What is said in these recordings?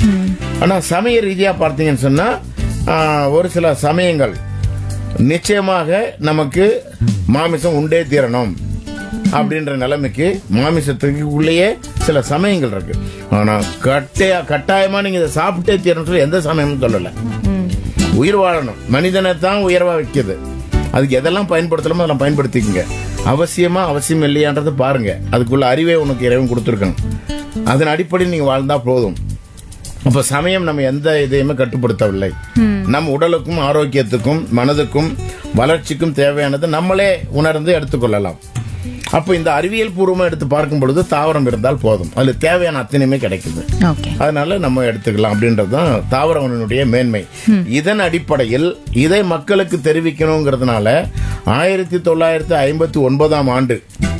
ஆனா சமய ரீதியா பார்த்தீங்கன்னு சொன்னா ஆஹ், ஒரு சில சமயங்கள் நிச்சயமாக நமக்கு மாமிசம் உண்டே தீரணும் அப்படின்ற நிலைமைக்கு மாமிசத்துக்கு உள்ளேயே சில சமயங்கள் இருக்கு ஆனா கட்டையா கட்டாயமா நீங்க இதை சாப்பிட்டே தீரணும் சொல்லி எந்த சமயமும் சொல்லல உயிர் வாழணும் மனிதனை தான் உயர்வா வைக்குது அதுக்கு எதெல்லாம் பயன்படுத்தலாமோ அதெல்லாம் பயன்படுத்திக்கங்க அவசியமா அவசியம் இல்லையான்றதை பாருங்க அதுக்குள்ள அறிவே உனக்கு இறைவன் கொடுத்துருக்கணும் அதன் அடிப்படையில் நீங்க வாழ்ந்தா போதும் அப்ப சமயம் நம்ம எந்த இதையுமே கட்டுப்படுத்தவில்லை நம் உடலுக்கும் ஆரோக்கியத்துக்கும் மனதுக்கும் வளர்ச்சிக்கும் தேவையானது நம்மளே உணர்ந்து எடுத்துக்கொள்ளலாம் அப்ப இந்த அறிவியல் பூர்வமா எடுத்து பார்க்கும் பொழுது தாவரம் இருந்தால் போதும் அதுல தேவையான அத்தனையுமே கிடைக்குது ஓகே அதனால நம்ம எடுத்துக்கலாம் அப்படின்றது தான் தாவர உணவினுடைய மேன்மை இதன் அடிப்படையில் இதை மக்களுக்கு தெரிவிக்கணுங்கிறதுனால ஆயிரத்தி தொள்ளாயிரத்தி ஐம்பத்தி ஒன்பதாம் ஆண்டு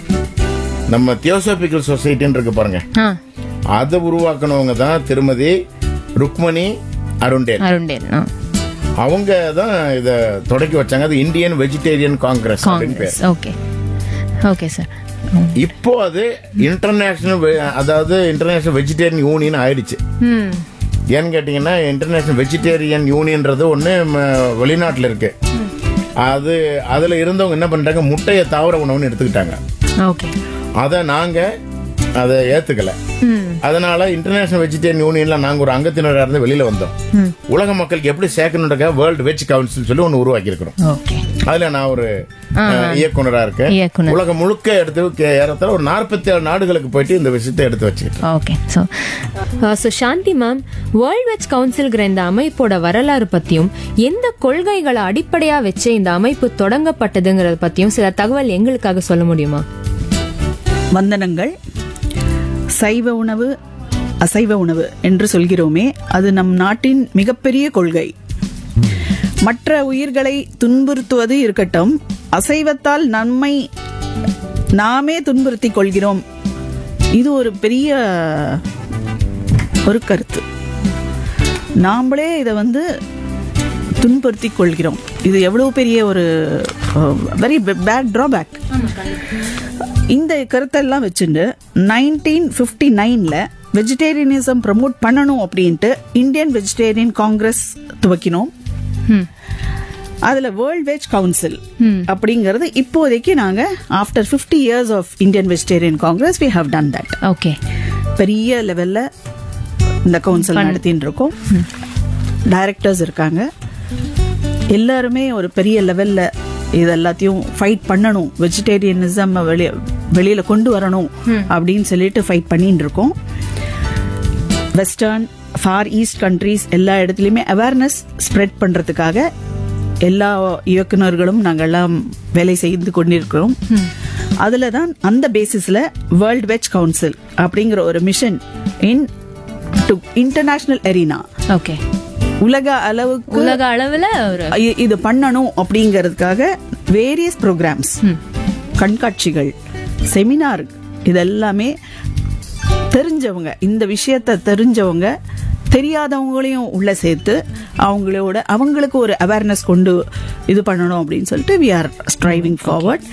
நம்ம தியோசபிக்கல் சொசைட்டின்னு இருக்கு பாருங்க ஆ அதை உருவாக்குனவங்க தான் திருமதி ருக்மணி அருண்டேல் அருண்டேல் ஆ அவங்க தான் இதை தொடக்கி வச்சாங்க அது இந்தியன் வெஜிடேரியன் காங்கிரஸ் அப்படின்னு பேர் காங்கிரஸ் ஓகே ஓகே சார் இப்போ அது இன்டர்நேஷனல் அதாவது இன்டர்நேஷனல் வெஜிடேரியன் யூனியன் ஆயிடுச்சு ம் ஏன்னு கேட்டீங்கன்னா இன்டர்நேஷனல் வெஜிடேரியன் யூனியன்றது ஒன்று வெளிநாட்டில் இருக்கு அது அதுல இருந்தவங்க என்ன பண்ணிட்டாங்க முட்டையை தாவர உணவுன்னு எடுத்துக்கிட்டாங்க ஓகே அதை நாங்க அதை ஏத்துக்கல ம் அதனால இன்டர்நேஷனல் வெஜிடேரியன் யூனியன்ல நாங்க ஒரு அங்கத்தினராக இருந்து வெளியில வந்தோம் உலக மக்களுக்கு எப்படி சேர்க்கணுன்றக்க வேர்ல்டு வெஜ் கவுன்சில் சொல்லி ஒன்று உருவாக்கி இருக்கிறோம் ஓகே அதுல நான் ஒரு அஹ், இயக்குனரா இருக்கேன் இயக்குனர். உலகம் முழுக்க எடுத்து கே- ஏறத்தாழ ஒரு நாற்பத்தி ஏழு நாடுகளுக்கு போயிட்டு இந்த விஷயத்தை எடுத்து வச்சுக்கிட்டேன் okay so so Shanthi ma'am world veg கவுன்சில்ங்கிற இந்த அமைப்போட வரலாறு பத்தியும் எந்த கொள்கைகளை அடிப்படையா வச்சு இந்த அமைப்பு தொடங்கப்பட்டதுங்கிறத பத்தியும் சில தகவல் எங்களுக்காக சொல்ல முடியுமா வந்தனங்கள் சைவ உணவு அசைவ உணவு என்று சொல்கிறோமே அது நம் நாட்டின் மிகப்பெரிய கொள்கை மற்ற உயிர்களை துன்புறுத்துவது இருக்கட்டும் அசைவத்தால் நம்மை நாமே துன்புறுத்திக் கொள்கிறோம் இது ஒரு பெரிய ஒரு கருத்து நாமளே இதை வந்து துன்புறுத்திக் கொள்கிறோம் இது எவ்வளவு பெரிய ஒரு வெரி பேட் டிராபேக் இந்த கருத்தெல்லாம் வச்சுட்டு நைன்டீன் ஃபிஃப்டி நைன்ல வெஜிடேரியனிசம் ப்ரமோட் பண்ணணும் அப்படின்ட்டு இந்தியன் வெஜிடேரியன் காங்கிரஸ் துவக்கினோம் அதுல வேர்ல்ட் வெஜ் கவுன்சில் அப்படிங்கறது இப்போதைக்கு நாங்க after 50 years of Indian vegetarian congress we have done that okay பெரிய லெவல்ல இந்த கவுன்சில் நடத்தின்னு இருக்கோம் டைரக்டர்ஸ் இருக்காங்க எல்லாருமே ஒரு பெரிய லெவல்ல இது எல்லாத்தையும் ஃபைட் பண்ணணும் வெஜிடேரியனிசம் வெளிய வெளியில கொண்டு வரணும் அப்படின்னு சொல்லிட்டு ஃபைட் பண்ணிட்டு இருக்கோம் வெஸ்டர்ன் ஃபார் ஈஸ்ட் கண்ட்ரீஸ் எல்லா இடத்துலயுமே அவேர்னஸ் ஸ்ப்ரெட் பண்றதுக்காக எல்லா இயக்குனர்களும் நாங்கெல்லாம் வேலை செய்து கொண்டிருக்கிறோம் அதுல தான் அந்த பேசிஸ்ல வேர்ல்ட் வெஜ் கவுன்சில் அப்படிங்கிற ஒரு mission into international arena okay உலக அளவுக்கு உலக அளவுல ஒரு இ- இது பண்ணணும் அப்படிங்கிறதுக்காக வேரியஸ் ப்ரோக்ராம்ஸ் கண்காட்சிகள் செமினார் இதெல்லாமே தெரிஞ்சவங்க இந்த விஷயத்த தெரிஞ்சவங்க தெரியாதவங்களையும் உள்ள சேர்த்து அவங்களோட அவங்களுக்கு ஒரு அவேர்னஸ் கொண்டு இது பண்ணணும் அப்படின்னு சொல்லிட்டு we are striving forward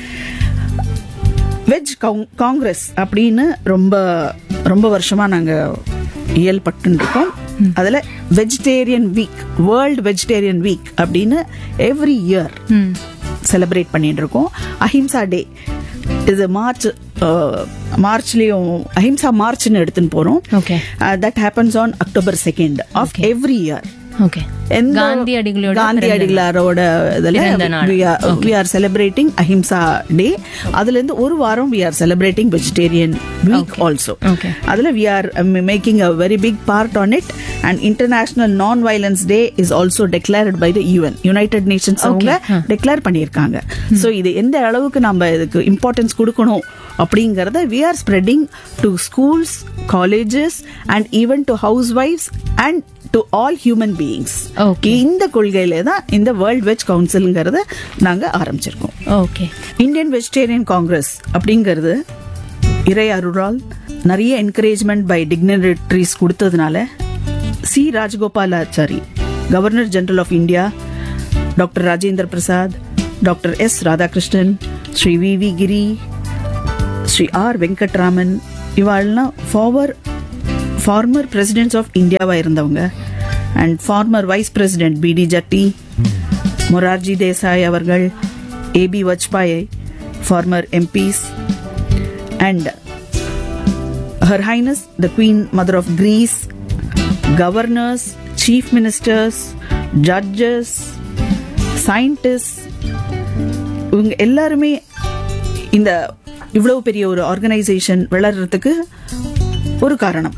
veg congress அப்படின்னு ரொம்ப ரொம்ப வருஷமா நாங்க இயல்பட்டு இருக்கோம் அதுல vegetarian week world vegetarian week அப்படின்னு எவ்ரி இயர் செலிப்ரேட் பண்ணிட்டு இருக்கோம் அஹிம்சா டே இது மார்ச் மார்ச்லயும் அஹிம்சா மார்ச்னு எடுத்துன்னு போறோம் Okay. That happens on October second of every year okay காந்தியடிகளோட பிறந்த காந்தியடிகளாரோட பிறந்த நாள். இதுல we are celebrating Ahimsa day அதுல இருந்து ஒரு வாரம் we are celebrating vegetarian week also Okay. அதுல we are making a very big part on it and international non violence day is also declared by the UN United Nations அவங்க declare பண்ணியிருக்காங்க so இது எந்த அளவுக்கு நம்ம இதுக்கு importance கொடுக்கணும் அப்படிங்கறத we are spreading to schools colleges and even to ஹவுஸ் ஒய்ஃப்ஸ் and to all human beings Okay. இந்த கொள்கையில தான் இந்த வேர்ல்ட் வெஜ் கவுன்சில்ங்கிறத நாங்க ஆரம்பிச்சிருக்கோம் ஓகே இந்தியன் வெஜிடேரியன் காங்கிரஸ் அப்படிங்கிறது இறை அருளால் நிறைய என்கரேஜ்மெண்ட் பை டிக்னரிட்டரிஸ் கொடுத்ததுனால C Rajagopalachari governor general of India doctor Rajendra Prasad doctor S Radhakrishnan Shri V V Giri Shri R Venkataraman இவாள்லாம் ஃபார்வர் ஃபார்மர் பிரசிடென்ட்ஸ் ஆஃப் இந்தியாவா இருந்தவங்க அண்ட் ஃபார்மர் வைஸ் பிரசிடென்ட் பிடி ஜட்டி மொரார்ஜி தேசாய் அவர்கள் AB Vajpayee former MPs and Her Highness the Queen Mother of Greece, governors, chief ministers, judges, scientists இவங்க எல்லாருமே இந்த இவ்வளவு பெரிய ஒரு ஆர்கனைசேஷன் வளர்றதுக்கு ஒரு காரணம்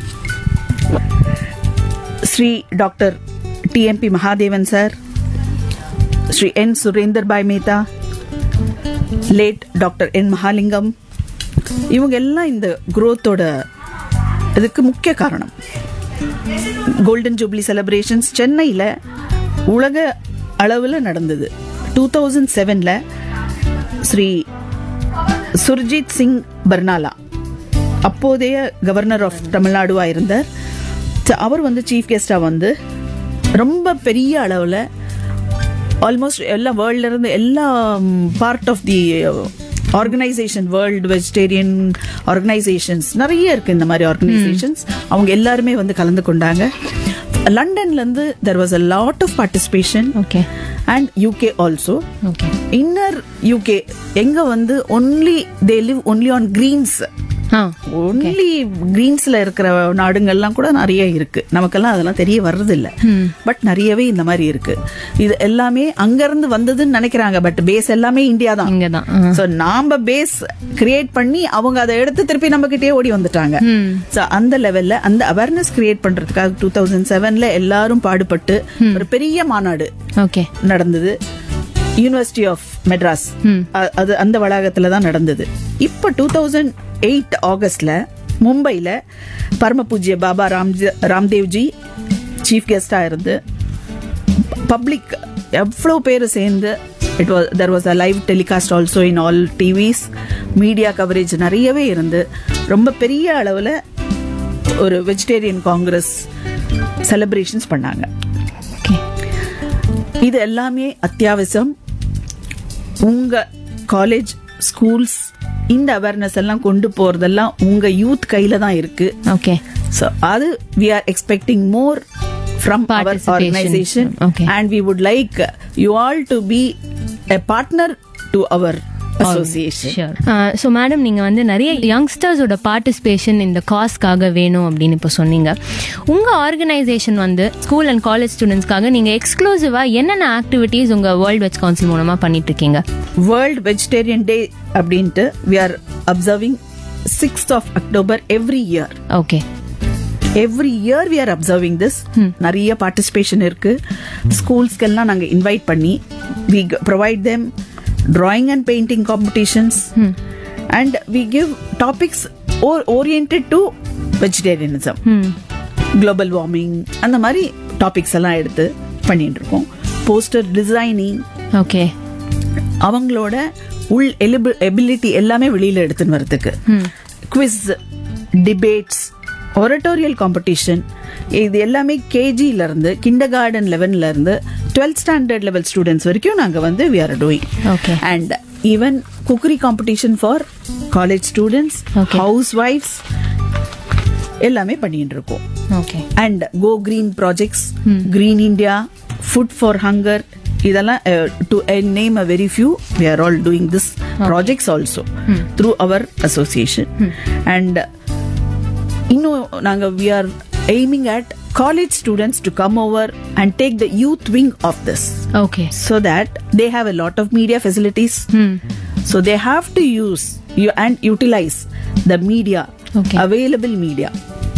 Shri doctor TMP Mahadevan sir Shri N Surender Bhai Mehta late doctor N Mahalingam இவங்க எல்லாம் இந்த குரோத்தோட இதுக்கு முக்கிய காரணம் கோல்டன் ஜூப்ளி செலிப்ரேஷன்ஸ் சென்னையில் உலக அளவில் நடந்தது டூ தௌசண்ட் செவனில் ஸ்ரீ சுர்ஜித் சிங் பர்னாலா அப்போதைய கவர்னர் ஆஃப் தமிழ்நாடுவா இருந்தார் ச- அவர் வந்து சீஃப் கெஸ்டா வந்து ரொம்ப பெரிய அளவில் ஆல்மோஸ்ட் எல்லா வேர்ல்ட்ல இருந்து எல்லா part of the organisation world vegetarian organisations நிறைய இருக்கு இந்த மாதிரி ஆர்கனைசேஷன்ஸ் அவங்க எல்லாருமே வந்து கலந்து கொண்டாங்க லண்டன்ல இருந்து there was a lot of participation okay and UK also okay inner UK எங்க வந்து only they live only on greens ah only கிரீன்ஸ்ல இருக்கிற நாடுங்கள்லாம் கூட நிறைய இருக்கு நமக்கெல்லாம் அதெல்லாம் தெரிய வர்றது இல்ல பட் நிறையவே இந்த மாதிரி இருக்கு இது எல்லாமே அங்க இருந்து வந்ததுன்னு நினைக்கிறாங்க பட் பேஸ் எல்லாமே இந்தியா தான் இங்கதான் ஆ. சோ நாம பேஸ் கிரியேட் பண்ணி அவங்க அதை எடுத்து திருப்பி நம்ம கிட்டே ஓடி வந்துட்டாங்க சோ அந்த லெவல்ல அந்த அவேர்னஸ் கிரியேட் பண்றதுக்காக டூ தௌசண்ட் செவன்ல எல்லாரும் பாடுபட்டு ஒரு பெரிய மாநாடு ஓகே நடந்தது யூனிவர்சிட்டி ஆஃப் மெட்ராஸ் அ- அது அந்த வளாகத்துல தான் நடந்தது இப்போ டூ தௌசண்ட் எயிட் ஆகஸ்ட்ல மும்பைல பரம பூஜ்ய பாபா ராம்ஜி ராம்தேவ்ஜி சீஃப் கெஸ்டா இருந்து பப்ளிக் எவ்வளோ பேர் சேர்ந்து it was there was a live telecast also in all TVs media coverage நிறையவே இருந்து ரொம்ப பெரிய அளவில் ஒரு வெஜிடேரியன் காங்கிரஸ் செலிப்ரேஷன்ஸ் பண்ணாங்க ஓகே இது எல்லாமே அத்தியாவசியம் உங்க காலேஜ் ஸ்கூல்ஸ் இந்த அவேர்னஸ் எல்லாம் கொண்டு போறதெல்லாம் உங்க யூத் கையில தான் இருக்கு ஓகே ஸோ அது we are expecting more from our Participation. Organisation Okay. And we would like you all to be a partner to our association sure so madam நீங்கள் வந்து நிறைய யங்ஸ்டர்ஸோட பார்ட்டிசிபேஷன் இந்த காஸ்க்காக வேணும் அப்படின்னு இப்போ சொன்னீங்க உங்கள் ஆர்கனைசேஷன் வந்து ஸ்கூல் அண்ட் காலேஜ் ஸ்டூடெண்ட்ஸ்க்காக நீங்கள் எக்ஸ்க்ளூசிவாக என்னென்ன ஆக்டிவிட்டீஸ் உங்கள் வேர்ல்ட் வெச் கவுன்சில் மூலமாக பண்ணிட்டு இருக்கீங்க வேர்ல்ட் வெஜிடேரியன் டே அப்படின்ட்டு we are observing sixth of October every year okay every year we are observing this நிறைய பார்ட்டிசிபேஷன் இருக்கு ஸ்கூல்ஸ்க்கெல்லாம் நாங்கள் இன்வைட் பண்ணி we provide them drawing and painting competitions and we give topics orient to vegetarianism global warming அந்த மாதிரி topics எல்லாம் எடுத்து பண்ணிட்டு இருக்கோம் போஸ்டர் டிசைனிங் ஓகே அவங்களோட உள் எபிலிட்டி எல்லாமே வெளியில எடுத்துன்னு வரதுக்கு குவிஸ் டிபேட்ஸ் ஒரட்டோரியல் காம்படிஷன் இது எல்லாமே கேஜில இருந்து கிண்டர் கார்டன் லெவன்ல இருந்து டுவெல்த் ஸ்டாண்டர்ட் லெவல் ஸ்டூடெண்ட்ஸ் வரைக்கும் நாங்க வந்து we are doing Okay. And even cookery competition for college students Okay. ஹவுஸ் ஒய்ஃப்ஸ் எல்லாமே பண்ணிட்டு இருக்கோம் okay and go green projects green India food for hunger இதெல்லாம் to name a very few we are all doing this projects also through our association and இன்னும் நாங்கள் we are aiming at college students to come over and take the youth wing of this okay so that they have a lot of media facilities. So they have to use you and utilize the media, Okay. available media,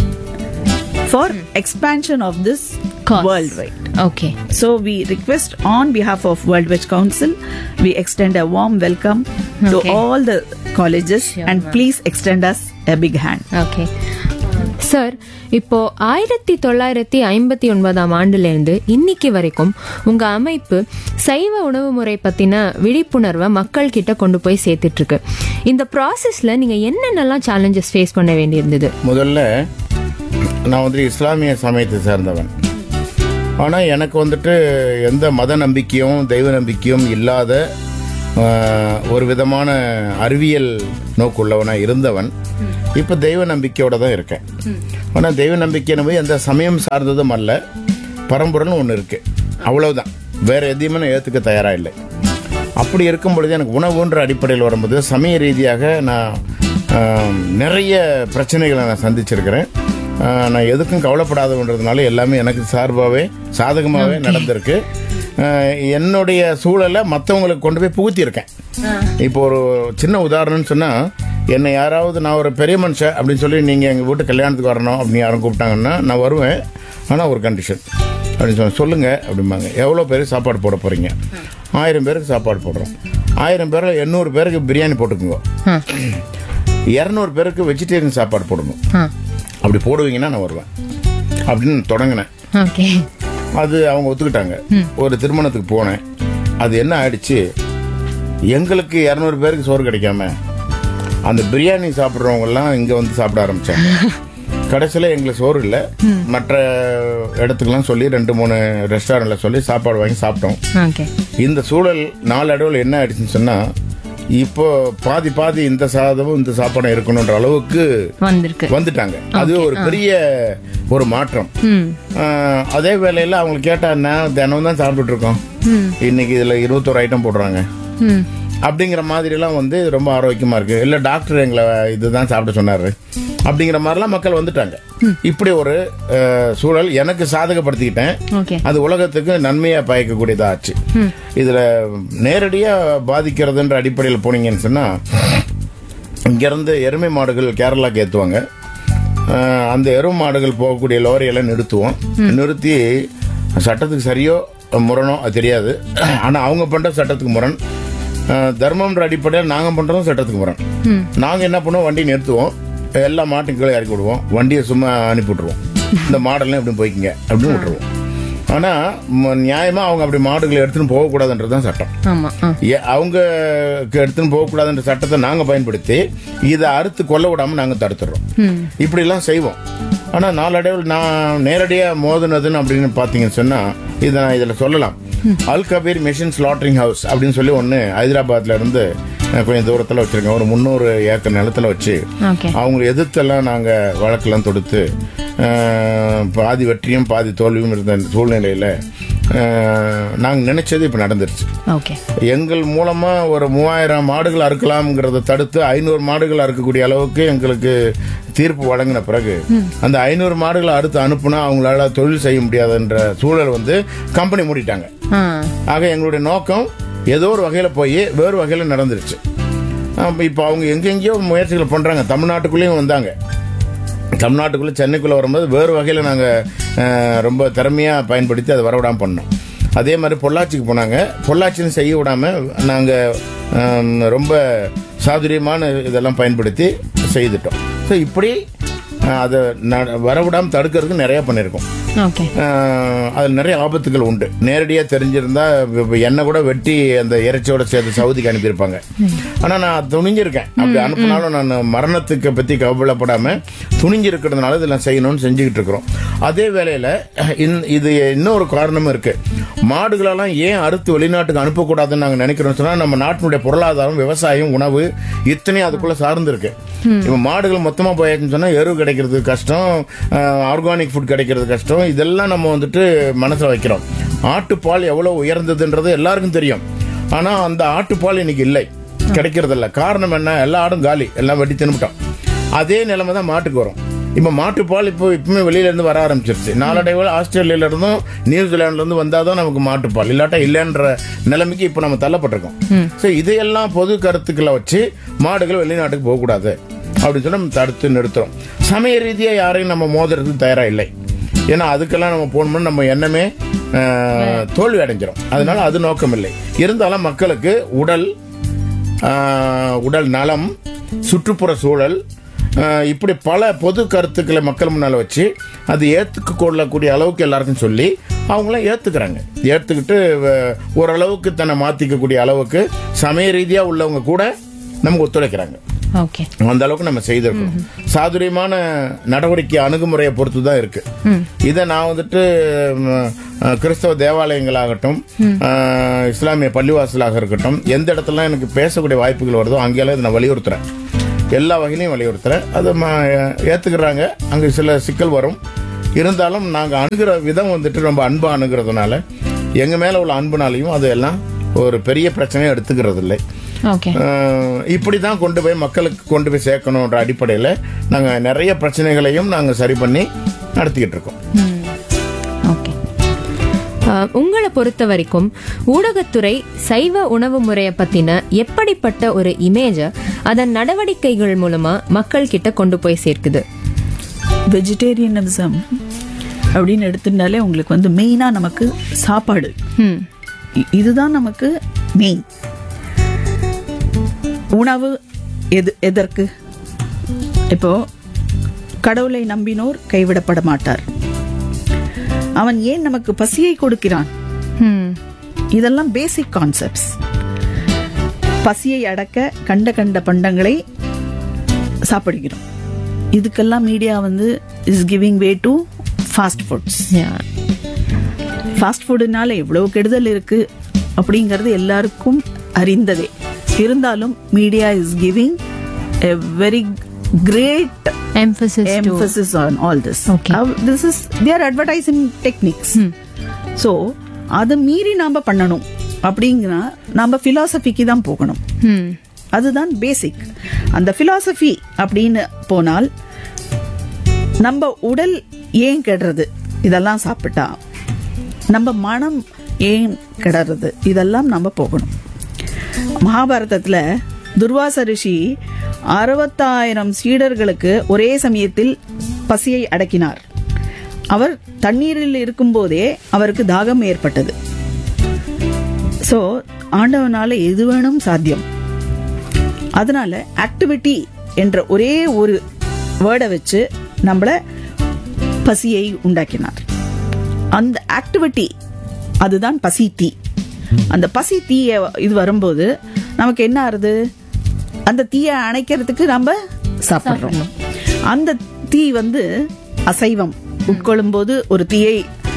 for expansion of this Cause. worldwide. Okay So we request on behalf of World Veg Council, we extend a warm welcome to Okay. all the colleges Sure, and ma'am. please extend us a big hand. Okay sir இப்போ ஆயிரத்தி தொள்ளாயிரத்தி ஐம்பத்தி ஒன்பதாம் ஆண்டுல இருந்து இன்னைக்கு வரைக்கும் உங்க அமைப்பு சைவ உணவு முறை பத்தின விழிப்புணர்வை மக்கள் கிட்ட கொண்டு போய் சேர்த்துட்டு இருக்கு இந்த ப்ராசஸ்ல நீங்க என்னென்னலாம் சேலஞ்சஸ் ஃபேஸ் பண்ண வேண்டியிருந்தது முதல்ல நான் வந்து இஸ்லாமிய சமயத்தை சேர்ந்தவன் ஆனால் எனக்கு வந்துட்டு எந்த மத நம்பிக்கையும் தெய்வ நம்பிக்கையும் இல்லாத ஆஹ், ஒரு விதமான அறிவியல் நோக்குள்ளவனா இருந்தவன் இப்போ தெய்வ நம்பிக்கையோட தான் இருக்கேன் ஆனால் தெய்வ நம்பிக்கை என்பது எந்த சமயம் சார்ந்ததும் அல்ல பரம்பொருள்னு ஒன்று இருக்கு அவ்வளவுதான் வேற எதையுமே நான் ஏற்றுக்க தயாரா இல்லை அப்படி இருக்கும் பொழுது எனக்கு உணவுன்ற அடிப்படையில் வரும்போது சமய ரீதியாக நான் ஆம், நிறைய பிரச்சனைகளை நான் சந்திச்சிருக்கிறேன் ஆ, நான் எதுக்கும் கவலைப்படாதன்றதுனால எல்லாமே எனக்கு சார்பாகவே சாதகமாகவே நடந்திருக்கு ஆ, என்னுடைய சூழலை மற்றவங்களுக்கு கொண்டு போய் புகுத்தியிருக்கேன் இப்போ ஒரு சின்ன உதாரணம்னு சொன்னால் என்னை யாராவது நான் ஒரு பெரிய மனுஷன் அப்படின்னு சொல்லி நீங்கள் எங்கள் வீட்டு கல்யாணத்துக்கு வரணும் அப்படின்னு யாரும் கூப்பிட்டாங்கன்னா நான் வருவேன் ஆனால் ஒரு கண்டிஷன் அப்படின்னு சொன்ன சொல்லுங்க அப்படிம்பாங்க எவ்வளோ பேருக்கு சாப்பாடு போட போறீங்க ஆயிரம் பேருக்கு சாப்பாடு போடுறோம் ஆயிரம் பேரில் எண்ணூறு பேருக்கு பிரியாணி போட்டுக்குங்க ஆ இரநூறு பேருக்கு வெஜிடேரியன் சாப்பாடு போடணும் ஆ அப்படி போடுவீங்கன்னா நான் வருவேன் அப்படின்னு தொடங்கினேன் ஓகே அது அவங்க ஒத்துக்கிட்டாங்க ஒரு திருமணத்துக்கு போனேன் அது என்ன ஆயிடுச்சு எங்களுக்கு இரநூறு பேருக்கு சோறு கிடைக்காம அந்த பிரியாணி சாப்பிட்றவங்க எல்லாம் இங்க வந்து சாப்பிட ஆரம்பிச்சாங்க கடைசியில் எங்களுக்கு சோறு இல்லை மற்ற இடத்துக்கெல்லாம் சொல்லி ரெண்டு மூணு ரெஸ்டாரண்ட்ல சொல்லி சாப்பாடு வாங்கி சாப்பிட்டோம் ஓகே இந்த சூழல் நாளடைவில் என்ன ஆயிடுச்சுன்னு சொன்னா இப்போ பாதி பாதி இந்த சாதமும் இந்த சாப்பாடும் இருக்கணுன்ற அளவுக்கு வந்திருக்கு வந்துட்டாங்க அது ஒரு பெரிய ஒரு மாற்றம் ம் ஆஹ், அதே வேளையில அவங்க கேட்டா என்ன தினம் தான் சாப்பிட்டுட்டு இருக்கோம் இன்னைக்கு இதுல இருபத்தோரு ஐட்டம் போடுறாங்க ம் அப்படிங்கிற மாதிரி எல்லாம் வந்து ரொம்ப ஆரோக்கியமா இருக்கு இல்ல டாக்டர் எங்களை இதுதான் சாப்பிட சொன்னாரு அப்படிங்கிற மாதிரிலாம் மக்கள் வந்துட்டாங்க இப்படி ஒரு ஆஹ், சூழல் எனக்கு சாதகப்படுத்திக்கிட்டேன் ஓகே அது உலகத்துக்கு நன்மையா பயக்கக்கூடியதா ஆச்சு இதுல நேரடியா பாதிக்கிறதுன்ற அடிப்படையில் போனீங்கன்னு சொன்னா இங்கிருந்து எருமை மாடுகள் கேரளாக்கு ஏத்துவாங்க அஹ், அந்த எருமை மாடுகள் போகக்கூடிய லோரியெல்லாம் நிறுத்துவோம் நிறுத்தி சட்டத்துக்கு சரியோ முரணோ அது தெரியாது ஆனா அவங்க பண்ற சட்டத்துக்கு முரண் அஹ், தர்மம்ன்ற அடிப்படையில் நாங்க பண்றதும் சட்டத்துக்கு முரண் நாங்க என்ன பண்ணுவோம் வண்டி நிறுத்துவோம் எல்லா மாட்டும் கீழே இறக்கி விடுவோம் வண்டியை சும்மா அனுப்பி விட்டுருவோம் இந்த மாடெல்லாம் எப்படி போய்க்குங்க அப்படின்னு விட்டுருவோம் ஆனா ம- நியாயமா அவங்க அப்படி மாடுகளை எடுத்துன்னு போகக்கூடாதுன்றது தான் சட்டம் ஆமா ஆ ஏ- அவங்க எடுத்துன்னு போகக்கூடாதுன்ற சட்டத்தை நாங்க பயன்படுத்தி இதை அறுத்து கொல்ல விடாம நாங்க தடுத்துடுறோம் இப்படி எல்லாம் செய்வோம் ஆனா நாளடைவில் நான் நேரடியா மோதுனதுன்னு அப்படின்னு பாத்தீங்கன்னு சொன்னா இதை நான் இதுல சொல்லலாம் Al Kabeer mission slaughtering house அப்படின்னு சொல்லி ஒன்னு ஹைதராபாத்ல இருந்து அஹ், கொஞ்சம் தூரத்துல வச்சிருக்கேன் ஒரு முந்நூறு ஏக்கர் நிலத்துல வச்சு ஓகே அவங்க எதிர்த்தெல்லாம் நாங்க வழக்கெல்லாம் தொடுத்து அஹ், பாதி வெற்றியும் பாதி தோல்வியும் இருந்த இந்த சூழ்நிலையில அஹ், நாங்க நினைச்சது இப்ப நடந்துருச்சு ஓகே எங்கள் மூலமா ஒரு மூவாயிரம் மாடுகள் அறுக்கலாம்ங்கிறத தடுத்து ஐநூறு மாடுகள் அறுக்கக்கூடிய அளவுக்கு எங்களுக்கு தீர்ப்பு வழங்கின பிறகு அந்த ஐநூறு மாடுகளை அறுத்து அனுப்புனா அவங்களால தொழில் செய்ய முடியாதுன்ற சூழல் வந்து கம்பெனி மூடிட்டாங்க ஆ ஆக எங்களுடைய நோக்கம் ஏதோ ஒரு வகையில போய் வேறு வகையில நடந்துருச்சு ஆம், இப்ப அவங்க எங்கெங்கேயோ முயற்சிகள் பண்றாங்க தமிழ்நாட்டுக்குள்ளேயும் வந்தாங்க தமிழ்நாட்டுக்குள்ள சென்னைக்குள்ள வரும்போது வேறு வகையில நாங்க அஹ், ரொம்ப திறமையா பயன்படுத்தி அதை வரவிடாம பண்ணோம் அதே மாதிரி பொள்ளாச்சிக்கு போனாங்க பொள்ளாச்சின்னு செய்ய விடாம நாங்க ஹம், ரொம்ப சாதுரியமான இதெல்லாம் பயன்படுத்தி செய்துட்டோம் ஸோ இப்படி அஹ், அதை ந- வரவிடாம தடுக்கிறதுக்கு நிறைய பண்ணியிருக்கோம் ஓகே ஆஹ் அதுல நிறைய ஆபத்துகள் உண்டு நேரடியா தெரிஞ்சிருந்தா இப்ப- இப்ப என்ன கூட வெட்டி அந்த இறைச்சியோட சேர்த்து சவுதிக்கு அனுப்பியிருப்பாங்க ஆனா நான் துணிஞ்சிருக்கேன் அப்படி அனுப்பினாலும் நான் மரணத்துக்கு பத்தி கவலைப்படாம துணிஞ்சிருக்கிறதுனால இதெல்லாம் செய்யணும்னு செஞ்சுக்கிட்டு இருக்கிறோம் அதே வேளையில இந்த- இது இன்னொரு காரணமும் இருக்கு மாடுகளெல்லாம் ஏன் அறுத்து வெளிநாட்டுக்கு அனுப்பக்கூடாதுன்னு நாங்க நினைக்கிறோம் சொன்னா நம்ம நாட்டினுடைய பொருளாதாரம் விவசாயம் உணவு இத்தனையும் அதுக்குள்ள சார்ந்து இருக்கு இப்ப மாடுகள் மொத்தமா போயாச்சுன்னு சொன்னா எரு கிடைக்கிறது கஷ்டம் ஆர்கானிக் ஃபுட் கிடைக்கிறது கஷ்டம் இதெல்லாம் நம்ம வந்துட்டு மனசுல வைக்கிறோம் ஆட்டுப்பால் எவ்வளவு உயர்ந்ததுன்றது எல்லாருக்கும் தெரியும் ஆனா அந்த ஆட்டுப்பால் இன்னைக்கு இல்லை கிடைக்கிறது இல்ல காரணம் என்ன எல்லா ஆடும் காலி எல்லாம் வெட்டி தின்னுட்டோம் அதே நிலைமை தான் மாட்டுக்கு வரும் இப்ப மாட்டுப்பால் இப்போ இப்பவுமே வெளியில இருந்து வர ஆரம்பிச்சிருச்சு நாளடைவில் ஆஸ்திரேலியால இருந்தும் நியூசிலாந்துல இருந்து வந்தாதான் நமக்கு மாட்டுப்பால் இல்லாட்டா இல்லைன்ற நிலைமைக்கு இப்ப நம்ம தள்ளப்பட்டிருக்கோம் சோ இதையெல்லாம் பொது கருத்துக்களை வச்சு மாடுகள் வெளிநாட்டுக்கு போகக்கூடாது அப்படின்னு சொல்லி நம்ம தடுத்து நிறுத்துறோம் சமய ரீதியா யாரையும் நம்ம மோதுறதுக்கு தயாரா இல்லை ஏன்னா அதுக்கெல்லாம் நம்ம போனோம்னா நம்ம எண்ணமே ஆஹ், தோல்வி அடைஞ்சிரும் அதனால அது நோக்கம் இல்லை இருந்தாலும் மக்களுக்கு உடல் ஆஹ், உடல் நலம் சுற்றுப்புற சூழல் ஆஹ், இப்படி பல பொது கருத்துக்களை மக்கள் முன்னால வச்சு அது ஏத்துக்க கொள்ளக்கூடிய அளவுக்கு எல்லாருக்கும் சொல்லி அவங்களாம் ஏத்துக்கிறாங்க ஏத்துக்கிட்டு வ- ஓரளவுக்கு தன்னை மாத்திக்கக்கூடிய அளவுக்கு சமய ரீதியா உள்ளவங்க கூட நமக்கு ஒத்துழைக்கிறாங்க ஓகே அந்த அளவுக்கு நம்ம செய்திருக்கோம் சாதுரியமான நடவடிக்கை அணுகுமுறையை பொறுத்து தான் இருக்கு இதை நான் வந்துட்டு ம், அஹ், கிறிஸ்தவ தேவாலயங்களாகட்டும் அஹ், இஸ்லாமிய பள்ளிவாசலாக இருக்கட்டும் எந்த இடத்துல எனக்கு பேசக்கூடிய வாய்ப்புகள் வருதோ அங்கெல்லாம் இதை நான் வலியுறுத்துறேன் எல்லா வகையிலையும் வலியுறுத்துறேன் அதை ம- ஏத்துக்கிறாங்க அங்க சில சிக்கல் வரும் இருந்தாலும் நாங்க அணுகிற விதம் வந்துட்டு ரொம்ப அன்பா அணுகிறதுனால எங்க மேல உள்ள அன்புனாலையும் அது எல்லாம் ஒரு பெரிய பிரச்சனையை எடுத்துக்கிறது இல்லை ஓகே அஹ் இப்படி தான் கொண்டு போய் மக்களுக்கு கொண்டு போய் சேர்க்கணுன்ற அடிப்படையில் நாங்கள் நிறைய பிரச்சனைகளையும் நாங்கள் சரி பண்ணி நடத்திக்கிட்டு இருக்கோம் ஓகே அஹ், உங்களை பொறுத்த வரைக்கும் ஊடகத்துறை சைவ உணவு முறையை பத்தின எப்படிப்பட்ட ஒரு இமேஜை அதன் நடவடிக்கைகள் மூலமா மக்கள் கிட்ட கொண்டு போய் சேர்க்குது வெஜிடேரியனிசம் அப்படின்னு எடுத்துட்டாலே உங்களுக்கு வந்து மெயினாக நமக்கு சாப்பாடு ம் இ- இதுதான் நமக்கு மெயின் உணவு எது எதற்கு இப்போ கடவுளை நம்பினோர் கைவிடப்பட மாட்டார் அவன் ஏன் நமக்கு பசியை கொடுக்கிறான் ம் இதெல்லாம் பேசிக் கான்செப்ட்ஸ் பசியை அடக்க கண்ட கண்ட பண்டங்களை சாப்பிடுகிறோம் இதுக்கெல்லாம் மீடியா வந்து is giving way to fast foods yeah fast ஃபுட்டுனால எவ்வளவு கெடுதல் இருக்கு அப்படிங்கிறது எல்லாருக்கும் அறிந்ததே இருந்தாலும் media is giving a very great emphasis to emphasis on all this. Okay. Uh, this is they are advertising techniques. So அதை மீறி நாம பண்ணணும் அப்படிங்கிற நம்ம பிலாசபிக்கு தான் போகணும் ம் அதுதான் பேசிக் அந்த பிலாசபி அப்படின்னு போனால் நம்ம உடல் ஏன் கெடுறது இதெல்லாம் சாப்பிட்டா நம்ம மனம் ஏன் கெடுறது இதெல்லாம் நம்ம போகணும் மகாபாரதத்துல துர்வாச ரிஷி அறுபத்தாயிரம் சீடர்களுக்கு ஒரே சமயத்தில் பசியை அடக்கினார் அவர் தண்ணீரில் இருக்கும்போதே அவருக்கு தாகம் ஏற்பட்டது சோ ஆண்டவனால எது வேணும் சாத்தியம் அதனால ஆக்டிவிட்டி என்ற ஒரே ஒரு வேர்டை வச்சு நம்மள பசியை உண்டாக்கினார் அந்த ஆக்டிவிட்டி அதுதான் பசி தீ அந்த பசி தீய இது வரும்போது நமக்கு என்ன ஆறுது அந்த தீயை அணைக்கிறதுக்கு நம்ம சாப்பிடுறோம் அந்த தீ வந்து அசைவம் உட்கொள்ளும் போது ஒரு தீயை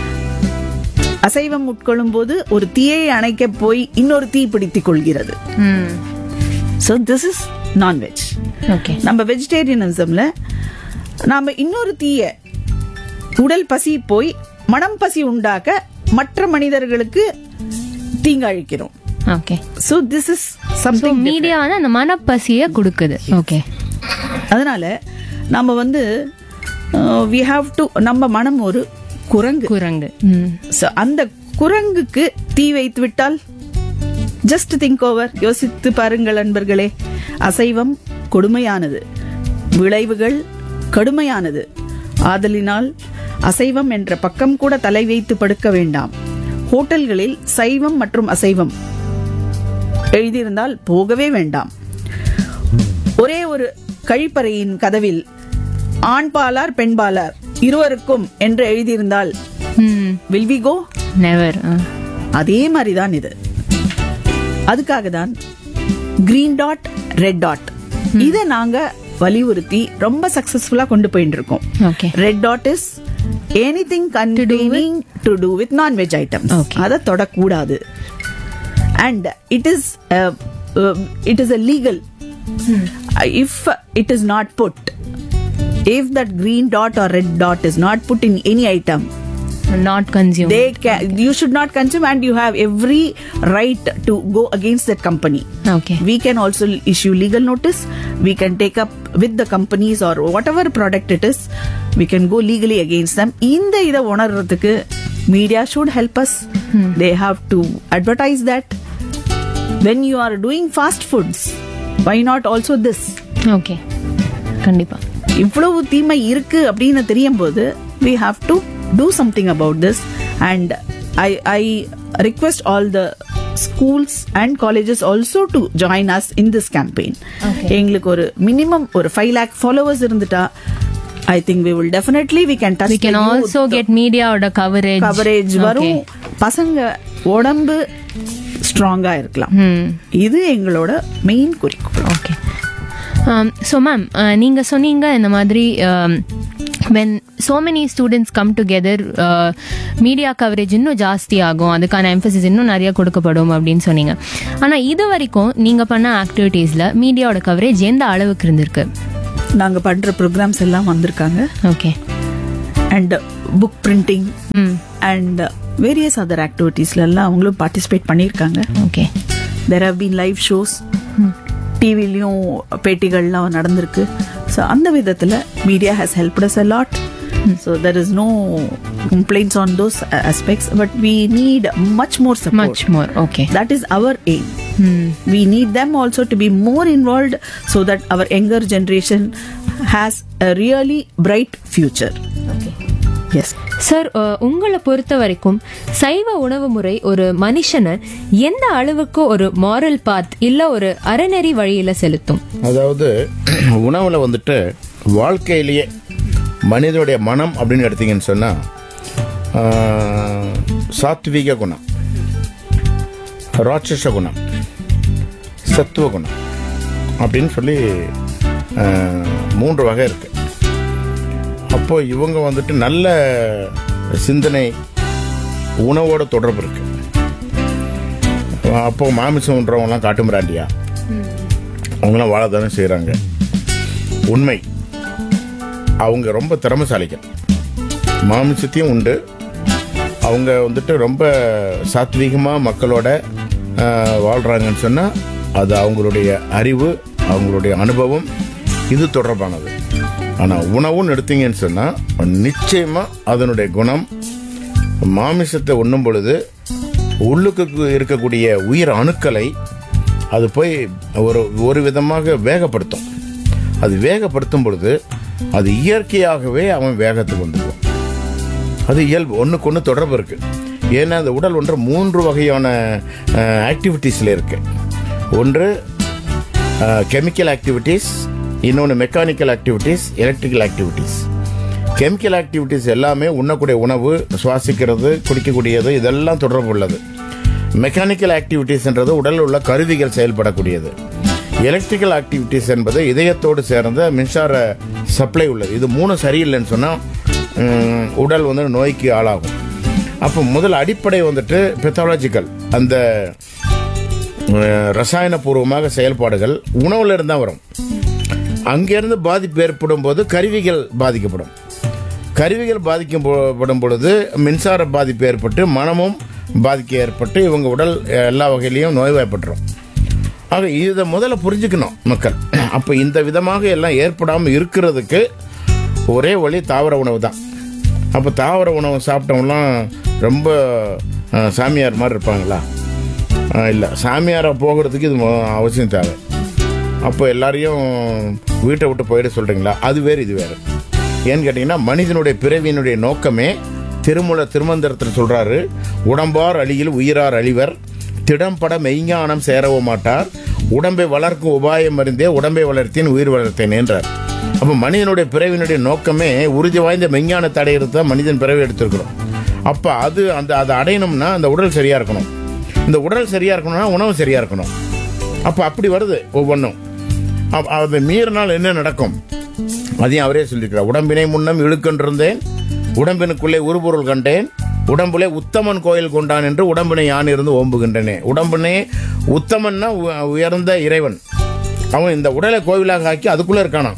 அசைவம் உட்கொள்ளும் போது ஒரு தீயை அணைக்க போய் இன்னொரு தீ பிடித்துக் கொள்கிறது hmm so this is nonveg okay நம்ம வெஜிடேரியனிசம்ல நாம இன்னொரு தீய உடல் பசி போய் மனம் பசி உண்டாக்க மற்ற மனிதர்களுக்கு தீங்கழிக்கிறோம் okay so this is so something media வந்து அந்த மனப்பசியை கொடுக்குது ஓகே அதனால நம்ம வந்து வி ஹாவ் டு நம்ம மனம் ஒரு குரங்கு குரங்கு ம் So, அந்த குரங்குக்கு தீ வைத்து விட்டால் ஜஸ்ட் திங்க் ஓவர் யோசித்து பாருங்கள் அன்பர்களே அசைவம் கொடுமையானது விளைவுகள் கடுமையானது ஆதலினால் அசைவம் என்ற பக்கம் கூட தலை வைத்து படுக்க வேண்டாம் ஹோட்டல்களில் சைவம் மற்றும் அசைவம் எழுதியிருந்தால் போகவே வேண்டாம் ஒரே ஒரு கழிப்பறையின் கதவில் ஆண் பாலார் பெண் பாலார் இருவருக்கும் என்று எழுதியிருந்தால் ம் வில் வி கோ நெவர் அதே மாதிரி தான் இது அதுக்காக தான் கிரீன் டாட் ரெட் டாட் இதை நாங்க வலியுறுத்தி ரொம்ப சக்சஸ்ஃபுல்லா கொண்டு போயிட்டு இருக்கோம் okay red dot is anything containing to do with nonveg items Okay. அதை தொடக்கூடாது and it is it is illegal if it is not put if that green dot or red dot is not put in any item not consume they can you should not consume and you have every right to go against that company okay we can also issue legal notice we can take up with the companies or whatever product it is we can go legally against them இந்த இதை உணர்றதுக்கு media should help us they have to advertise that when you are doing fast foods why not also this okay கண்டிப்பா இவ்வளவு தீமை இருக்கு அப்படின்னு தெரியும் போது we have to do something about this and i i request all the schools and colleges also to join us in this campaign எங்களுக்கு ஒரு minimum ஒரு ஃபைவ் லேக் ஃபாலோவர்ஸ் இருந்துட்டா I think we will definitely we can we can also get மீடியாவோட coverage coverage வரும் பசங்க உடம்பு ஸ்ட்ராங்கா இருக்கலாம் ம் இது எங்களோட மெயின் குறிக்கோள் ஓகே ஸோ மேம் நீங்கள் சொன்னீங்க இந்த மாதிரி when so many students come together media coverage இன்னும் ஜாஸ்தி ஆகும் அதுக்கான எம்பசிஸ் இன்னும் நிறைய கொடுக்கப்படும் அப்படின்னு சொன்னீங்க ஆனால் இது வரைக்கும் நீங்கள் பண்ண ஆக்டிவிட்டீஸில் மீடியாவோட கவரேஜ் எந்த அளவுக்கு இருந்திருக்கு நாங்க பண்ற ப்ரோக்ராம்ஸ் எல்லாம் வந்திருக்காங்க okay and book printing hmm and various other ஆக்டிவிட்டீஸ்ல எல்லாம் அவங்களும் பார்ட்டிசிபேட் பண்ணியிருக்காங்க okay there have been live shows டிவிலையும் பேட்டிகள்லாம் நடந்திருக்கு ஸோ அந்த விதத்தில் media has helped us a lot so there is no complaints on those aspects but we need much more support much more okay that is our aim we need them also to be more involved so that our younger generation has a really bright future yes sir ah, உங்களை பொறுத்த வரைக்கும் சைவ உணவு முறை ஒரு மனுஷனை எந்த அளவுக்கு ஒரு மாரல் பாத் இல்ல ஒரு அறநெறி வழியில செலுத்தும் அதாவது உணவுல வந்துட்டு வாழ்க்கையிலேயே மனிதனுடைய மனம் அப்படின்னு எடுத்தீங்கன்னு சொன்னா ஆஹ், சாத்விக குணம் ராட்சச குணம் சத்துவ குணம் அப்படின்னு சொல்லி ஆஹ், மூன்று வகை இருக்கு அப்போ இவங்க வந்துட்டு நல்ல சிந்தனை உணவோட தொடர்பு இருக்கு அப்போ மாமிசம்ன்றவங்கலாம் காட்டு மிராண்டியா அவங்களாம் வாழ தானே செய்கிறாங்க உண்மை அவங்க ரொம்ப திறமைசாலிகள் மாமிசத்தையும் உண்டு அவங்க வந்துட்டு ரொம்ப சாத்வீகமாக மக்களோட ஆஹ், வாழ்றாங்கன்னு சொன்னால் அது அவங்களுடைய அறிவு அவங்களுடைய அனுபவம் இது தொடர்பானது ஆனால் உணவுன்னு எடுத்தீங்கன்னு சொன்னால் நிச்சயமாக அதனுடைய குணம் மாமிசத்தை உண்ணும் பொழுது உள்ளுக்கு இருக்கக்கூடிய உயிர் அணுக்களை அது போய் ஒரு ஒரு விதமாக வேகப்படுத்தும் அது வேகப்படுத்தும் பொழுது அது இயற்கையாகவே அவன் வேகத்துக்கு வந்துடுவான் அது இயல்பு ஒன்றுக்கு ஒன்று தொடர்பு இருக்கு ஏன்னா அந்த உடல் ஒன்று மூன்று வகையான ஆக்டிவிட்டீஸில் இருக்கு ஒன்று கெமிக்கல் ஆக்டிவிட்டீஸ் இன்னொன்று mechanical activities electrical activities chemical activities எல்லாமே உண்ணக்கூடிய உணவு சுவாசிக்கிறது குடிக்கக்கூடியது இதெல்லாம் தொடர்பு உள்ளது மெக்கானிக்கல் ஆக்டிவிட்டீஸ்ன்றது உடலில் உள்ள கருவிகள் செயல்படக்கூடியது எலக்ட்ரிக்கல் ஆக்டிவிட்டீஸ் என்பது இதயத்தோடு சேர்ந்த மின்சார சப்ளை உள்ளது இது மூணு சரியில்லைன்னு சொன்னால் உடல் வந்து நோய்க்கு ஆளாகும் அப்போ முதல் அடிப்படை வந்துட்டு பெத்தாலஜிக்கல் அந்த அஹ், ரசாயனபூர்வமாக செயல்பாடுகள் உணவுல இருந்து தான் வரும் அங்கிருந்து பாதிப்பு ஏற்படும் போது கருவிகள் பாதிக்கப்படும் கருவிகள் பாதிக்கப்படும் பொழுது மின்சார பாதிப்பு ஏற்பட்டு மனமும் பாதிக்க ஏற்பட்டு இவங்க உடல் அஹ், எல்லா வகையிலையும் நோய்வாய்ப்பட்டுரும் ஆக இதை முதல்ல புரிஞ்சுக்கணும் மக்கள் அப்போ இந்த விதமாக எல்லாம் ஏற்படாமல் இருக்கிறதுக்கு ஒரே வழி தாவர உணவு தான் அப்போ தாவர உணவு சாப்பிட்டவங்களாம் ரொம்ப அஹ், சாமியார் மாதிரி இருப்பாங்களா இல்லை சாமியாரை போகிறதுக்கு இது மொ- அவசியம் தேவை அப்போ எல்லாரையும் வீட்டை விட்டு போயிட சொல்றீங்களா அது வேறு இது வேறு ஏன்னு கேட்டிங்கன்னா மனிதனுடைய பிறவியினுடைய நோக்கமே திருமூல திருமந்திரத்தில் சொல்றாரு உடம்பார் அழியில் உயிரார் அழிவர் திடம்பட மெய்ஞானம் சேரவோ மாட்டார் உடம்பை வளர்க்கும் உபாயம் அறிந்தே உடம்பை வளர்த்தேன் உயிர் வளர்த்தேன் என்றார் அப்போ மனிதனுடைய பிறவியினுடைய நோக்கமே உறுதி வாய்ந்த மெய்ஞானத்தை அடையிறது தான் மனிதன் பிறவி எடுத்திருக்கிறோம் அப்போ அது அந்த அதை அடையணும்னா அந்த உடல் சரியா இருக்கணும் இந்த உடல் சரியா இருக்கணும்னா உணவு சரியா இருக்கணும் அப்போ அப்படி வருது ஒவ்வொன்றும் அப்ப அதை மீறினால் என்ன நடக்கும் அதையும் அவரே சொல்லியிருக்கிறார் உடம்பினை முன்னம் இழுக்கொண்டிருந்தேன் உடம்பினுக்குள்ளே உருபொருள் கண்டேன் உடம்புலே உத்தமன் கோயில் கொண்டான் என்று உடம்பினை யான் இருந்து ஓம்புகின்றனே உடம்பினே உத்தமன்னா உ- உயர்ந்த இறைவன் அவன் இந்த உடலை கோவிலாக ஆக்கி அதுக்குள்ளே இருக்கானாம்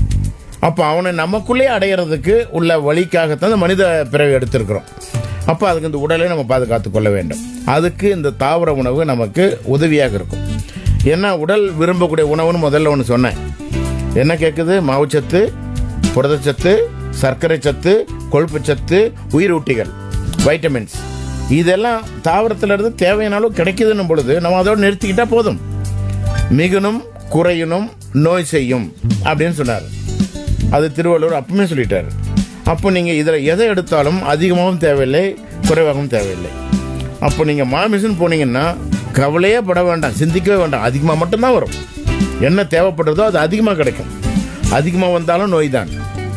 அப்போ அவனை நமக்குள்ளே அடையிறதுக்கு உள்ள வழிக்காகத்தான் இந்த மனித பிறவி எடுத்திருக்கிறோம் அப்போ அதுக்கு இந்த உடலை நம்ம பாதுகாத்து கொள்ள வேண்டும் அதுக்கு இந்த தாவர உணவு நமக்கு உதவியாக இருக்கும் ஏன்னா உடல் விரும்பக்கூடிய உணவுன்னு முதல்ல ஒன்று சொன்னேன் என்ன கேட்குது மாவுச்சத்து புரதச்சத்து சர்க்கரை சத்து கொழுப்பு சத்து உயிரூட்டிகள் வைட்டமின்ஸ் இதெல்லாம் தாவரத்திலிருந்து தேவையானாலும் கிடைக்குதுன்னும் பொழுது நம்ம அதோட நிறுத்திக்கிட்டா போதும் மிகுனும் குறையினும் நோய் செய்யும் அப்படின்னு சொன்னார் அது திருவள்ளுவர் அப்பவுமே சொல்லிட்டாரு அப்போ நீங்க இதுல எதை எடுத்தாலும் அதிகமாகவும் தேவையில்லை குறைவாகவும் தேவையில்லை அப்போ நீங்க மாமிசன் போனீங்கன்னா கவலையே பட வேண்டாம் சிந்திக்கவே வேண்டாம் அதிகமாக மட்டும்தான் வரும் என்ன தேவைப்படுறதோ அது அதிகமாக கிடைக்கும் அதிகமாக வந்தாலும் நோய் தான்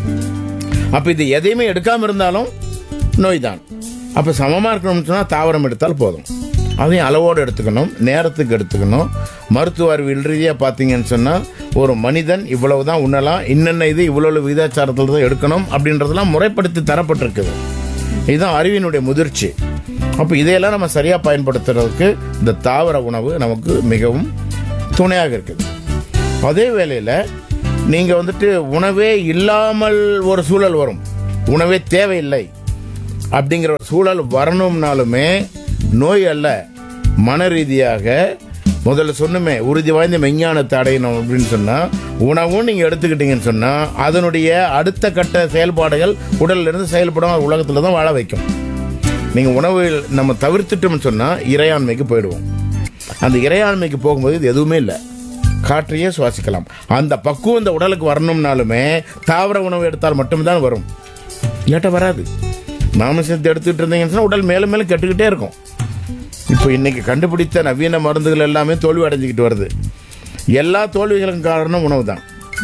அப்போ இது எதையுமே எடுக்காம இருந்தாலும் நோய் தான் அப்போ சமமாக இருக்கணும்னு சொன்னால் தாவரம் எடுத்தால் போதும் அதையும் அளவோடு எடுத்துக்கணும் நேரத்துக்கு எடுத்துக்கணும் மருத்துவ அறிவியல் ரீதியாக பார்த்தீங்கன்னு சொன்னால் ஒரு மனிதன் இவ்வளவு தான் உண்ணலாம் இன்னென்ன இது இவ்வளவு விகிதாச்சாரத்தில் தான் எடுக்கணும் அப்படின்றதெல்லாம் முறைப்படுத்தி தரப்பட்டிருக்குது இதுதான் அறிவினுடைய முதிர்ச்சி அப்போ இதையெல்லாம் நம்ம சரியாக பயன்படுத்துறதுக்கு இந்த தாவர உணவு நமக்கு மிகவும் துணையாக இருக்குது அதே வேளையில் நீங்கள் வந்துட்டு உணவே இல்லாமல் ஒரு சூழல் வரும் உணவே தேவையில்லை அப்படிங்கிற ஒரு சூழல் வரணும்னாலுமே நோய் அல்ல மன ரீதியாக முதல்ல சொன்னுமே உறுதி வாய்ந்த மெஞ்ஞானத்தை அடையணும் அப்படின்னு சொன்னா உணவும் நீங்க எடுத்துக்கிட்டீங்கன்னு சொன்னா அதனுடைய அடுத்த கட்ட செயல்பாடுகள் உடல்ல இருந்து செயல்படும் உலகத்துல தான் வாழ வைக்கும் நீங்க உணவு நம்ம தவிர்த்துட்டோம்னு சொன்னா இறையாண்மைக்கு போயிடுவோம் அந்த இறையாண்மைக்கு போகும்போது இது எதுவுமே இல்லை காற்றையே சுவாசிக்கலாம் அந்த பக்குவம் இந்த உடலுக்கு வரணும்னாலுமே தாவர உணவு எடுத்தால் மட்டும்தான் வரும் இல்லாட்ட வராது மாமிசத்தை எடுத்துக்கிட்டு இருந்தீங்கன்னு சொன்னா உடல் மேலும் மேலும் கெட்டுக்கிட்டே இருக்கும் இப்போ இன்னைக்கு கண்டுபிடித்த நவீன மருந்துகள் எல்லாமே தோல்வி அடைஞ்சுக்கிட்டு வருது எல்லா தோல்விகளுக்கும் காரணம் உணவு தான்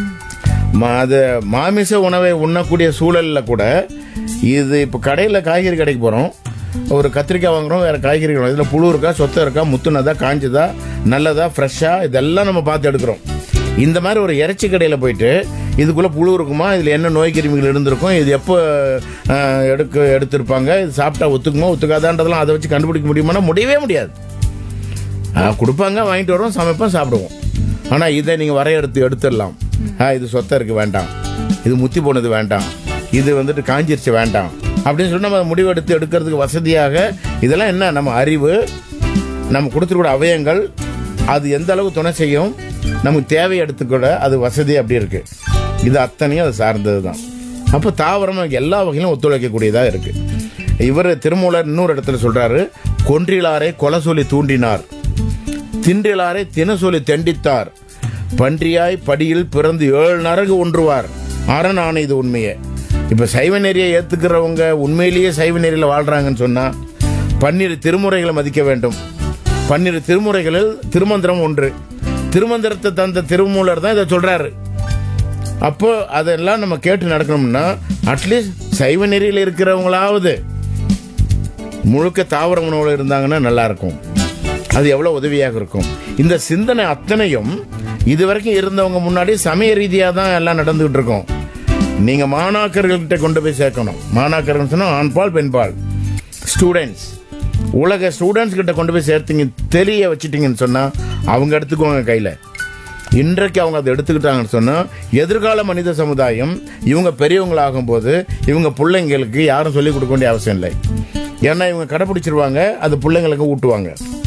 அது மாமிச உணவை உண்ணக்கூடிய சூழலில் கூட இது இப்போ கடையில் காய்கறி கடைக்கு போகிறோம் ஒரு கத்திரிக்காய் வாங்குறோம் வேற காய்கறி வாங்குறோம் இதில் புழு இருக்கா சொத்தை இருக்கா முத்துனதா காஞ்சதா நல்லதா ஃப்ரெஷ்ஷாக இதெல்லாம் நம்ம பார்த்து எடுக்கிறோம் இந்த மாதிரி ஒரு இறைச்சி கடையில் போயிட்டு இதுக்குள்ளே புழு இருக்குமா இதில் என்ன நோய் கிருமிகள் இருந்திருக்கும் இது எப்போ அஹ், எடுக்க எடுத்திருப்பாங்க இது சாப்பிட்டா ஒத்துக்குமா ஒத்துக்காதான்றதெல்லாம் அதை வச்சு கண்டுபிடிக்க முடியுமானா முடியவே முடியாது ஆ, கொடுப்பாங்க வாங்கிட்டு வரோம் சமைப்போம் சாப்பிடுவோம் ஆனால் இதை நீங்கள் வரையறுத்து எடுத்துடலாம் ஆ இது சொத்தை இருக்கு வேண்டாம் இது முத்தி போனது வேண்டாம் இது வந்துட்டு காஞ்சிருச்சு வேண்டாம் அப்படின்னு சொல்லி நம்ம முடிவெடுத்து எடுக்கிறதுக்கு வசதியாக இதெல்லாம் என்ன நம்ம அறிவு நம்ம கொடுத்துருக்கூட அவயங்கள் அது எந்த அளவு துணை செய்யும் நமக்கு தேவை எடுத்துக்கூட அது வசதி அப்படி இருக்கு இது அத்தனையும் அது சார்ந்தது தான் அப்போ தாவரம் நமக்கு எல்லா வகையிலும் ஒத்துழைக்கக்கூடியதாக இருக்கு இவர் திருமூலர் இன்னொரு இடத்துல சொல்றாரு கொன்றிலாரை கொலை சொல்லி தூண்டினார் தின்றிலாரை தினசொலி தெண்டித்தார் பன்றியாய் படியில் பிறந்து ஏழு நரகு ஒன்றுவார் அரண் ஆணை இது உண்மையே இப்ப சைவ நெறியை ஏத்துக்கிறவங்க உண்மையிலேயே சைவ நெறியில வாழ்றாங்கன்னு சொன்னா பன்னிரு திருமுறைகளை மதிக்க வேண்டும் பன்னிரு திருமுறைகளில் திருமந்திரம் ஒன்று திருமந்திரத்தை தந்த திருமூலர் தான் இதை சொல்றாரு அப்போ அதெல்லாம் நம்ம கேட்டு நடக்கணும்னா அட்லீஸ்ட் சைவ நெறியில் இருக்கிறவங்களாவது முழுக்க தாவர உணவுல இருந்தாங்கன்னா நல்லா இருக்கும் அது எவ்வளவு உதவியாக இருக்கும் இந்த சிந்தனை அத்தனையும் இதுவரைக்கும் இருந்தவங்க முன்னாடி சமய ரீதியா தான் எல்லாம் நடந்துகிட்டு இருக்கும் நீங்க மாணாக்கர்கள்கிட்ட கொண்டு போய் சேர்க்கணும் மாணாக்கர்கள் சொன்னா ஆண்பால் பெண்பால் ஸ்டூடெண்ட்ஸ் உலக ஸ்டூடெண்ட்ஸ் கிட்ட கொண்டு போய் சேர்த்தீங்க தெரிய வச்சிட்டீங்கன்னு சொன்னா அவங்க எடுத்துக்குவாங்க கையில இன்றைக்கு அவங்க அதை எடுத்துக்கிட்டாங்கன்னு சொன்னா எதிர்கால மனித சமுதாயம் இவங்க பெரியவங்களாகும் போது இவங்க பிள்ளைங்களுக்கு யாரும் சொல்லிக் கொடுக்க வேண்டிய அவசியம் இல்லை ஏன்னா இவங்க கடைபிடிச்சிருவாங்க அது பிள்ளைங்களுக்கு ஊட்டுவாங்க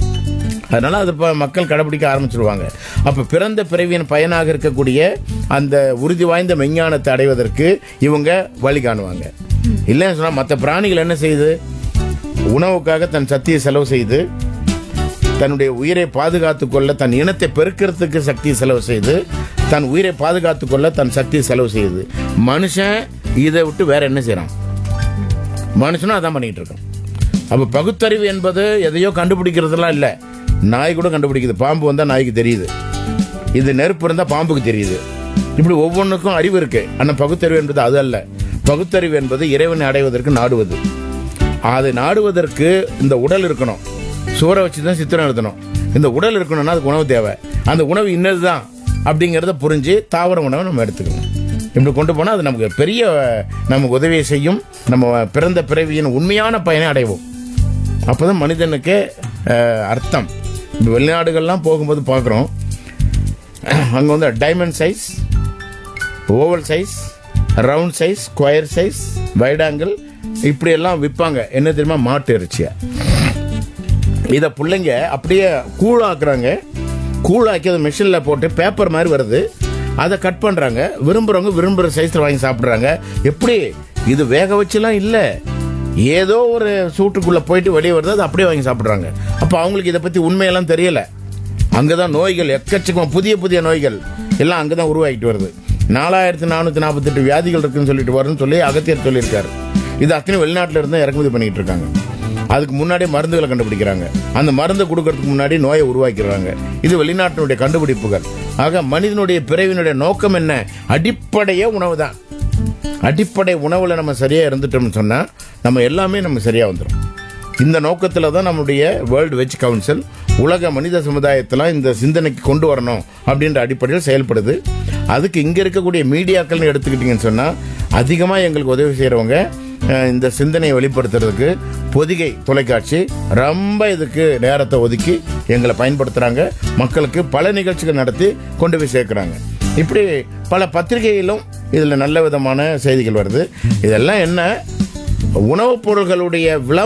அதனால அது இப்போ மக்கள் கடைபிடிக்க ஆரம்பிச்சிருவாங்க அப்ப பிறந்த பிறவியின் பயனாக இருக்கக்கூடிய அந்த உறுதி வாய்ந்த மெஞ்ஞானத்தை அடைவதற்கு இவங்க வழி காணுவாங்க இல்லைன்னு சொன்னா மற்ற பிராணிகள் என்ன செய்யுது உணவுக்காக தன் சக்தியை செலவு செய்து தன்னுடைய உயிரை பாதுகாத்துக் கொள்ள தன் இனத்தை பெருக்கிறதுக்கு சக்தியை செலவு செய்து தன் உயிரை பாதுகாத்துக் கொள்ள தன் சக்தியை செலவு செய்யுது மனுஷன் இதை விட்டு வேற என்ன செய்றான் மனுஷனும் அதான் பண்ணிட்டு இருக்கான் அப்ப பகுத்தறிவு என்பது எதையோ கண்டுபிடிக்கிறதுலாம் இல்ல நாய் கூட கண்டுபிடிக்குது பாம்பு வந்தா நாய்க்கு தெரியுது இது நெருப்பு இருந்தா பாம்புக்கு தெரியுது இப்படி ஒவ்வொன்றுக்கும் அறிவு இருக்கு ஆனா பகுத்தறிவு என்பது அது அல்ல பகுத்தறிவு என்பது இறைவனை அடைவதற்கு நாடுவது அதை நாடுவதற்கு இந்த உடல் இருக்கணும் சோறை வச்சு தான் சித்திரம் எழுதணும் இந்த உடல் இருக்கணும்னா அதுக்கு உணவு தேவை அந்த உணவு இன்னதுதான் அப்படிங்கிறத புரிஞ்சு தாவர உணவை நம்ம எடுத்துக்கணும் இப்படி கொண்டு போனால் அது நமக்கு பெரிய நமக்கு உதவியை செய்யும் நம்ம பிறந்த பிறவியின் உண்மையான பயனை அடைவோம் அப்போதான் மனிதனுக்கு அஹ், அர்த்தம் இப்போ வெளிநாடுகள்லாம் போகும்போது பார்க்குறோம் அங்கே வந்து diamond size oval size round size square size wide angle இப்படி எல்லாம் விற்பாங்க என்ன தெரியுமா மாட்டு இறைச்சியை இதை பிள்ளைங்க அப்படியே கூழாக்குறாங்க கூழாக்கி அதை மிஷினில் போட்டு பேப்பர் மாதிரி வருது அதை கட் பண்ணுறாங்க விரும்புகிறவங்க விரும்புகிற சைஸில் வாங்கி சாப்பிட்றாங்க எப்படி இது வேக வச்சுலாம் இல்லை ஏதோ ஒரு சூட்டுக்குள்ளே போயிட்டு வெளியே வருது அதை அப்படியே வாங்கி சாப்பிட்றாங்க அப்போ அவங்களுக்கு இதை பற்றி உண்மையெல்லாம் தெரியல அங்கதான் நோய்கள் எக்கச்சக்கம் புதிய புதிய நோய்கள் எல்லாம் அங்கதான் உருவாகிட்டு வருது நாலாயிரத்தி நானூத்தி நாற்பத்தெட்டு வியாதிகள் இருக்குன்னு சொல்லிட்டு வரும்னு சொல்லி அகத்தியர் சொல்லியிருக்காரு இது அத்தனை வெளிநாட்டுல இருந்து இறக்குமதி பண்ணிட்டு இருக்காங்க அதுக்கு முன்னாடியே மருந்துகளை கண்டுபிடிக்கிறாங்க அந்த மருந்தை கொடுக்கறதுக்கு முன்னாடி நோயை உருவாக்கிறாங்க இது வெளிநாட்டினுடைய கண்டுபிடிப்புகள் ஆக மனிதனுடைய பிறவினுடைய நோக்கம் என்ன அடிப்படையே உணவு தான் அடிப்படை உணவுல நம்ம சரியா இருந்துட்டோம்னு சொன்னா நம்ம எல்லாமே நம்ம சரியா வந்துடும் இந்த நோக்கத்தில் தான் நம்முடைய வேர்ல்டு வெஜ் கவுன்சில் உலக மனித சமுதாயத்தில் இந்த சிந்தனைக்கு கொண்டு வரணும் அப்படின்ற அடிப்படையில் செயல்படுது அதுக்கு இங்க இருக்கக்கூடிய மீடியாக்கள்னு எடுத்துக்கிட்டீங்கன்னு சொன்னா அதிகமா எங்களுக்கு உதவி செய்யறவங்க அஹ், இந்த சிந்தனையை வெளிப்படுத்துறதுக்கு பொதிகை தொலைக்காட்சி ரொம்ப இதுக்கு நேரத்தை ஒதுக்கி எங்களை பயன்படுத்துறாங்க மக்களுக்கு பல நிகழ்ச்சிகள் நடத்தி கொண்டு போய் சேர்க்கிறாங்க இப்படி பல பத்திரிகையிலும் இதுல நல்ல விதமான செய்திகள் வருது இதெல்லாம் என்ன உணவுப் பொருள்களுடைய விளம்பரம்